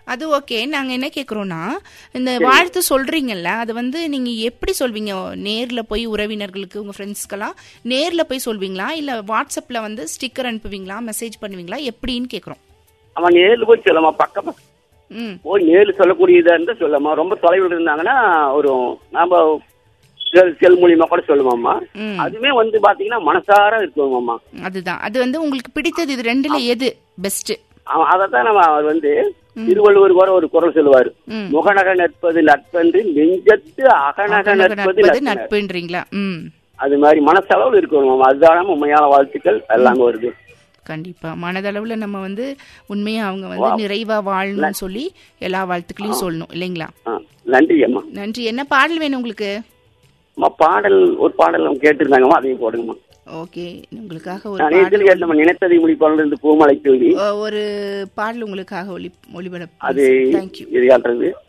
அது ஓகே நாங்க என்ன கேக்குறோம்னா இந்த வாழ்த்து சொல்றீங்கல்ல அது வந்து நீங்க எப்படி சொல்வீங்க நேர்ல போய் உறவினர்களுக்கு உங்க ஃப்ரெண்ட்ஸ்க்கெல்லாம் நேர்ல போய் சொல்வீங்களா இல்ல வாட்ஸ்அப்ல வந்து ஸ்டிக்கர் அனுப்புவீங்களா மெசேஜ் பண்ணுவீங்களா எப்படின்னு கேக்குறோம் அவன் நேரில் போய் சொல்லமா பக்கம் ம் போய் நேரில் சொல்லக்கூடியதா இருந்தா சொல்லமா ரொம்ப தொலைவில் இருந்தாங்கன்னா ஒரு நாம செல் செல் மூலியமா கூட சொல்லுவோம்மா ம் அதுவுமே வந்து பாத்தீங்கன்னா மனசார இருக்குமாம்மா அதுதான் அது வந்து உங்களுக்கு பிடித்தது இது ரெண்டுல எது பெஸ்ட் அவன் அதைத்தான் நம்ம அவர் வந்து திருவள்ளுவர் கூட ஒரு குரல் சொல்லுவாரு ம் முகநக நட்பது நட்பென்று நெஞ்சத்து அகநக நட்பது நட்பது நட்பு நட்புன்றீங்களா ம் அது மாதிரி மனசளவில் இருக்கணும் அதுதான் உண்மையான வாழ்த்துக்கள் எல்லாமே வருது கண்டிப்பா மனதளவுல நம்ம வந்து உண்மையா அவங்க வந்து நிறைவா வாழணும்னு சொல்லி எல்லா வாழ்த்துக்களையும் சொல்லணும் இல்லைங்களா ஆ, நன்றி அம்மா நன்றி என்ன பாடல் வேணும் உங்களுக்கு அம்மா பாடல் ஒரு பாடல் நம்ம கேட்டிருந்தாங்கம்மா அதையும் போடுங்கம்மா ஓகே உங்களுக்காக ஒரு நான் பாடல் நேரத்தில் கேட்டோம் நினைத்ததை முடிப்பாளர் இருந்து பூமலை தூவி ஒ- ஒரு பாடல் உங்களுக்காக ஒளி ஒளிபரப்பு அது தேங்க்யூ இது காட்டுறது